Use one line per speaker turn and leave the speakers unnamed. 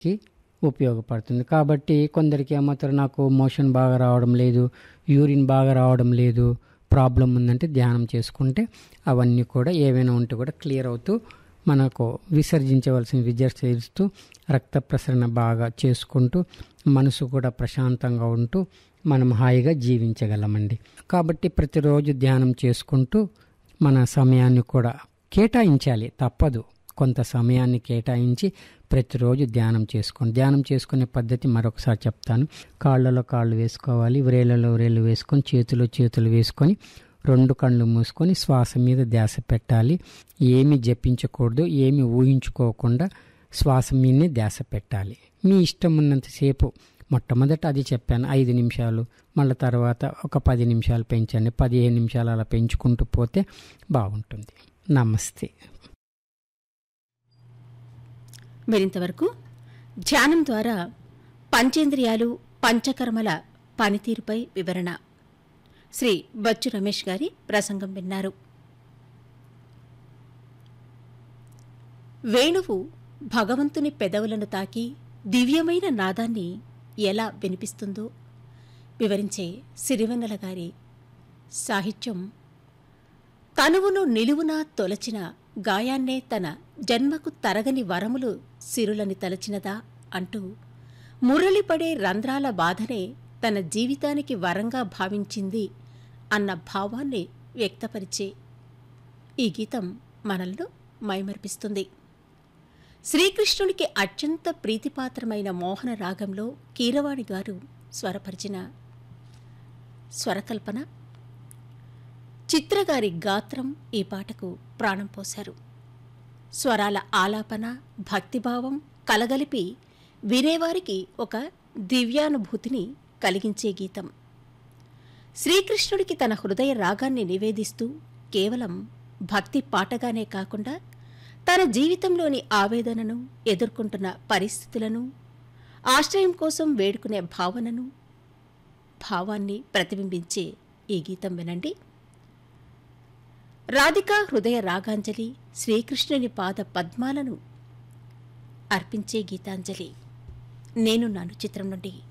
కి ఉపయోగపడుతుంది కాబట్టి కొందరికి ఏమవుతారు నాకు మోషన్ బాగా రావడం లేదు యూరిన్ బాగా రావడం లేదు ప్రాబ్లం ఉందంటే ధ్యానం చేసుకుంటే అవన్నీ కూడా ఏవైనా ఉంటే కూడా క్లియర్ అవుతూ మనకు విసర్జించవలసిన విసర్జిస్తూ రక్త ప్రసరణ బాగా చేసుకుంటూ మనసు కూడా ప్రశాంతంగా ఉంటూ మనం హాయిగా జీవించగలమండి కాబట్టి ప్రతిరోజు ధ్యానం చేసుకుంటూ మన సమయాన్ని కూడా కేటాయించాలి తప్పదు కొంత సమయాన్ని కేటాయించి ప్రతిరోజు ధ్యానం చేసుకోండి ధ్యానం చేసుకునే పద్ధతి మరొకసారి చెప్తాను కాళ్ళలో కాళ్ళు వేసుకోవాలి వ్రేళ్ళలో వ్రేళ్ళు వేసుకొని చేతిలో చేతులు వేసుకొని రెండు కళ్ళు మూసుకొని శ్వాస మీద ధ్యాస పెట్టాలి ఏమి జపించకూడదు ఏమి ఊహించుకోకుండా శ్వాస మీదనే ధ్యాస పెట్టాలి మీ ఇష్టం ఉన్నంతసేపు మొట్టమొదట అది చెప్పాను ఐదు నిమిషాలు మళ్ళీ తర్వాత ఒక పది నిమిషాలు పెంచండి పదిహేను నిమిషాలు అలా పెంచుకుంటూ పోతే బాగుంటుంది నమస్తే
మరింతవరకు ధ్యానం ద్వారా పంచేంద్రియాలు పంచకర్మల పనితీరుపై వివరణ శ్రీ బచ్చు రమేష్ గారి ప్రసంగం విన్నారు వేణువు భగవంతుని పెదవులను తాకి దివ్యమైన నాదాన్ని ఎలా వినిపిస్తుందో వివరించే సిరివెన్నెల గారి సాహిత్యం తనువును నిలువునా తొలచిన గాయాన్నే తన జన్మకు తరగని వరములు సిరులని తలచినదా అంటూ మురళిపడే రంధ్రాల బాధనే తన జీవితానికి వరంగా భావించింది అన్న భావాన్ని వ్యక్తపరిచే ఈ గీతం మనల్ని మైమర్పిస్తుంది శ్రీకృష్ణునికి అత్యంత ప్రీతిపాత్రమైన మోహన రాగంలో కీరవాణి గారు స్వరపరిచిన స్వరకల్పన చిత్రగారి గాత్రం ఈ పాటకు ప్రాణం పోశారు స్వరాల ఆలాపన భక్తిభావం కలగలిపి వినేవారికి ఒక దివ్యానుభూతిని కలిగించే గీతం శ్రీకృష్ణుడికి తన హృదయ రాగాన్ని నివేదిస్తూ కేవలం భక్తి పాటగానే కాకుండా తన జీవితంలోని ఆవేదనను ఎదుర్కొంటున్న పరిస్థితులను ఆశ్రయం కోసం వేడుకునే భావనను భావాన్ని ప్రతిబింబించే ఈ గీతం వినండి రాధికా హృదయ రాగాంజలి శ్రీకృష్ణుని పాద పద్మాలను అర్పించే గీతాంజలి నేను నాను చిత్రం నుండి